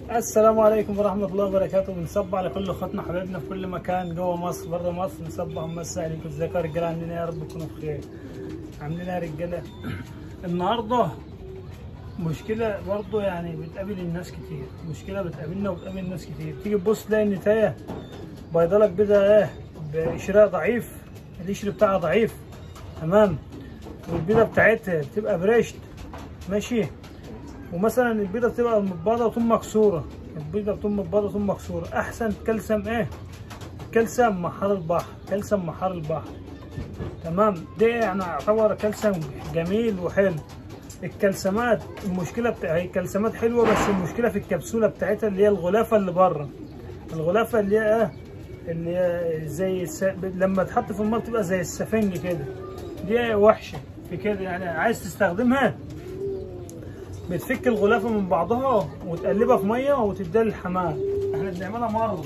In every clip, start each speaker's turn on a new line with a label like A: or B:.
A: السلام عليكم ورحمة الله وبركاته بنصب على كل اخواتنا حبايبنا في كل مكان جوه مصر بره مصر نصب ومسي عليكم ازيكم يا رجالة عاملين ايه يا رب تكونوا بخير عاملين ايه يا رجالة النهاردة مشكلة برضه يعني بتقابل الناس كتير مشكلة بتقابلنا وبتقابل الناس كتير تيجي تبص تلاقي النتاية بيضلك بيضة ايه بقشرها ضعيف القشر بتاعها ضعيف تمام والبيضة بتاعتها بتبقى بريشت ماشي ومثلا البيضه بتبقى متباضه وتقوم مكسوره البيضه بتقوم متباضه وتقوم مكسوره احسن كلسم ايه كلسم محار البحر كلسم محار البحر تمام ده يعني يعتبر كلسم جميل وحلو الكلسمات المشكله بتاع هي الكلسمات حلوه بس المشكله في الكبسوله بتاعتها اللي هي الغلافه اللي بره الغلافه اللي هي ايه اللي هي زي الس... لما تحط في الماء بتبقى زي السفنج كده دي وحشه في كده يعني عايز تستخدمها بتفك الغلافه من بعضها وتقلبها في ميه وتديها للحمام احنا بنعملها مره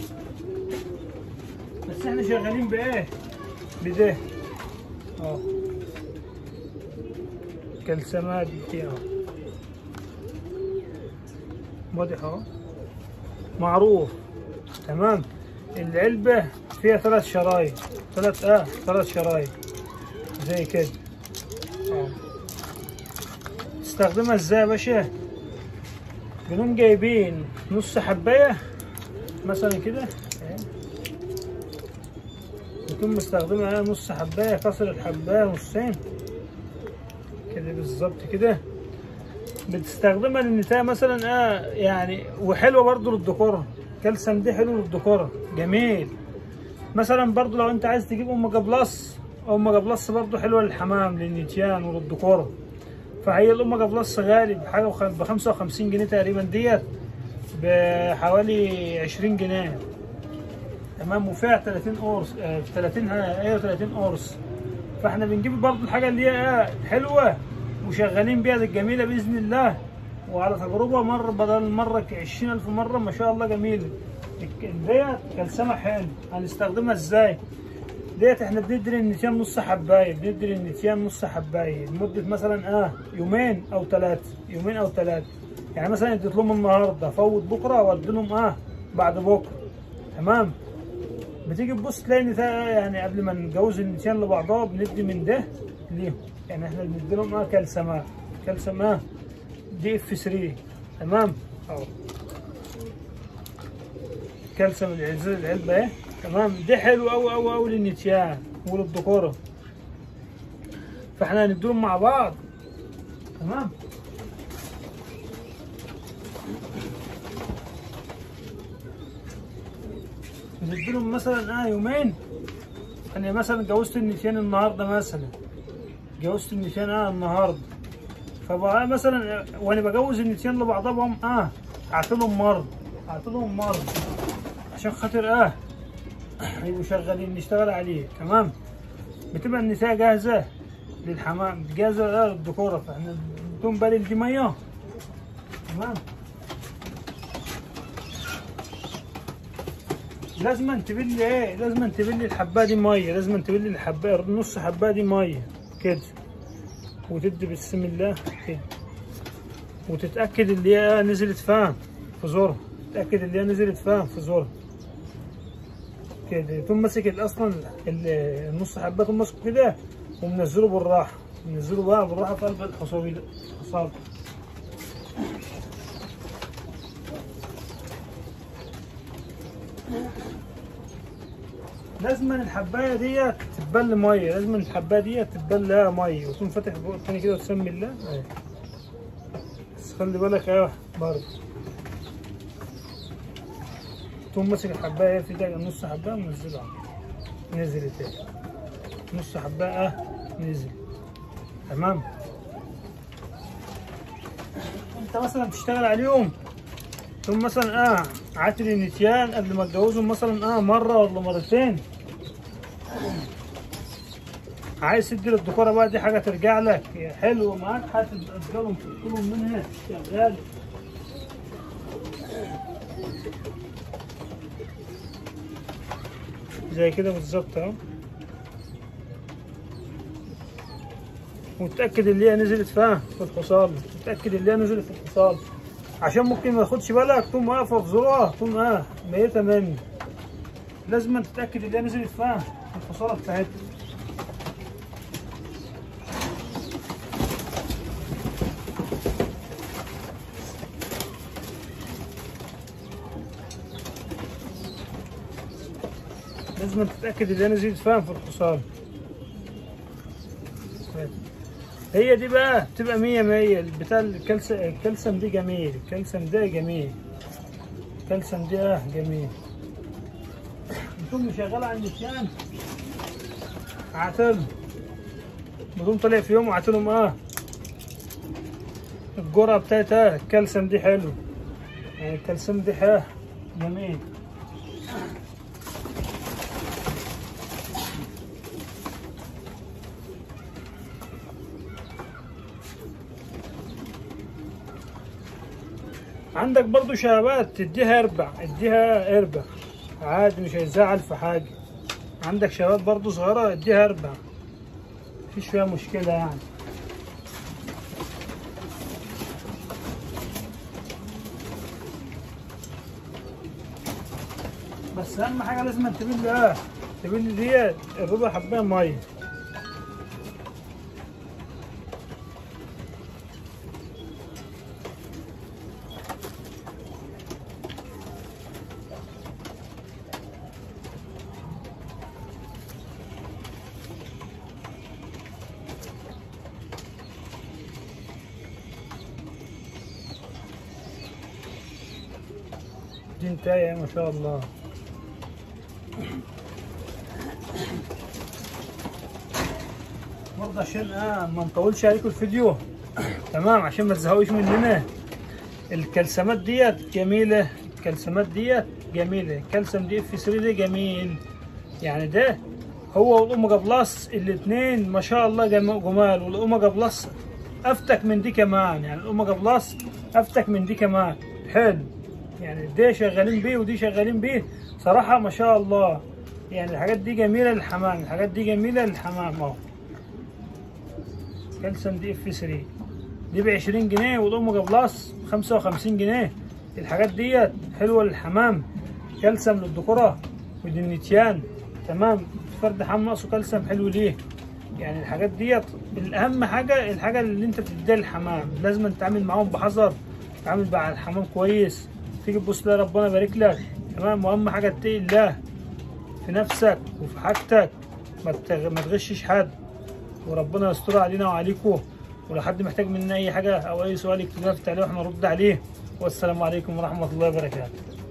A: بس احنا شغالين بايه بده اه كلسمات دي اه واضح اهو معروف تمام العلبه فيها ثلاث شرايط ثلاث اه ثلاث شرايط زي كده اه تستخدمها ازاي يا باشا بنقوم جايبين نص حبايه مثلا كده بتكون مستخدمها نص حبايه كسر الحبايه نصين كده بالظبط كده بتستخدمها للنتاية مثلا اه يعني وحلوه برضو للديكور كالسيوم دي حلو للديكور جميل مثلا برضو لو انت عايز تجيب اوميجا بلس اوميجا بلس برضو حلوه للحمام للنتيان وللديكور فهي الاوميجا بلس غالي بحاجه ب 55 جنيه تقريبا ديت بحوالي 20 جنيه تمام وفيها 30 قرص آه 30 ايوه 30 قرص فاحنا بنجيب برضو الحاجه اللي هي حلوه وشغالين بيها الجميله باذن الله وعلى تجربه مره بدل مره 20000 مره ما شاء الله جميله ديت كلسمه حلو هنستخدمها ازاي؟ ديت احنا بندي للنتيان نص حبايه بندي للنتيان نص حبايه لمده مثلا اه يومين او ثلاثه يومين او ثلاثه يعني مثلا اديت لهم النهارده فوت بكره وادي لهم اه بعد بكره تمام بتيجي تبص تلاقي النتاية يعني قبل ما نجوز النتيان لبعضها بندي من ده ليهم يعني احنا بندي لهم اه كالسيوم كالسيوم اه دي اف 3 تمام اهو كالسيوم العلبه اهي تمام ده حلو قوي قوي قوي للنتيان وللدكوره فاحنا هنديهم مع بعض تمام نديلهم مثلا اه يومين انا مثلا جوزت النتيان النهارده مثلا جوزت النتيان اه النهارده فبقى مثلا وانا بجوز النتيان لبعضهم اه اعطيلهم مرض اعطيلهم مرض عشان خاطر اه يبقوا شغالين نشتغل عليه تمام بتبقى النساء جاهزة للحمام جاهزة للدكورة فاحنا بدون بالي دي مية تمام لازم تبلي ايه لازم تبلي الحبايه دي ميه لازم تبلي الحبايه نص حبايه دي ميه كده وتدي بسم الله كده وتتاكد اللي هي نزلت فاهم في زورها تتاكد اللي هي نزلت فاهم في زورها كده تقوم ماسك اصلا النص حبه تقوم ماسكه كده ومنزله بالراحه منزله بقى بالراحه في قلب الحصابي الحصاب لازم الحبايه ديت تتبل ميه لازم الحبايه ديت تتبل لها ميه وتقوم فاتح بقى التاني كده وتسمي الله اهي بس خلي بالك اهي برضه تقوم ماسك الحبايه في ده نص حبايه ومنزلها نزلت اهي نص حبايه اه نزل تمام انت مثلا بتشتغل عليهم تقوم مثلا اه عاتل النتيان قبل ما تجوزهم مثلا اه مره ولا مرتين عايز تدي للدكوره بقى دي حاجه ترجع لك حلو معاك هتديلهم تقولهم منها شغال زي كده بالظبط اهو وتأكد اللي هي نزلت فيها في الحصان تتأكد اللي هي نزلت في الحصان عشان ممكن ما تاخدش بالك تقوم واقفه في زورها تقوم اه ميته مني لازم تتاكد ان هي نزلت فيها الخساره بتاعتها لازم تتاكد ان هي نزلت فيها في الخساره هي دي بقى بتبقى مية مية بتاع الكالسيوم الكالسيوم دي جميل الكالسيوم ده جميل الكالسيوم دي اه جميل انتم شغالة عند الشام عاتلهم بدون طلع في يوم وعاتلهم اه الجرعة بتاعتها الكالسيوم دي حلو يعني الكالسيوم دي اه جميل عندك برضو شهوات تديها اربع اديها اربع عادي مش هيزعل في حاجة عندك شهوات برضو صغيرة اديها اربع مفيش فيها مشكلة يعني بس اهم حاجة لازم تبين لي اه تبين لي ديت الربع حباية مية دي انتايه ما شاء الله برضه عشان اه ما نطولش عليكم الفيديو تمام عشان ما تزهقوش مننا الكلسمات ديت جميله الكلسمات ديت جميله الكلسم دي اف 3 ده جميل يعني ده هو والاوميجا بلس الاثنين ما شاء الله جم- جمال والاوميجا بلس افتك من دي كمان يعني الاوميجا بلس افتك من دي كمان حلو يعني ده شغالين بيه ودي شغالين بيه صراحة ما شاء الله يعني الحاجات دي جميلة للحمام الحاجات دي جميلة للحمام اهو كالسيوم دي اف 3 دي ب 20 جنيه والاوميجا بلس ب 55 جنيه الحاجات ديت حلوة للحمام كالسيوم للذكورة ودنيتيان تمام فرد حمام ناقصه كالسيوم حلو ليه يعني الحاجات ديت الاهم حاجة الحاجة اللي انت بتديها للحمام لازم تتعامل معاهم بحذر تتعامل مع الحمام كويس تيجي تبص تلاقي ربنا يبارك لك تمام واهم حاجة اتقي الله في نفسك وفي حاجتك ما تغ- ما تغشش حد وربنا يستر علينا وعليكم ولو حد محتاج مننا اي حاجه او اي سؤال يكتب لنا في التعليق واحنا نرد عليه والسلام عليكم ورحمه الله وبركاته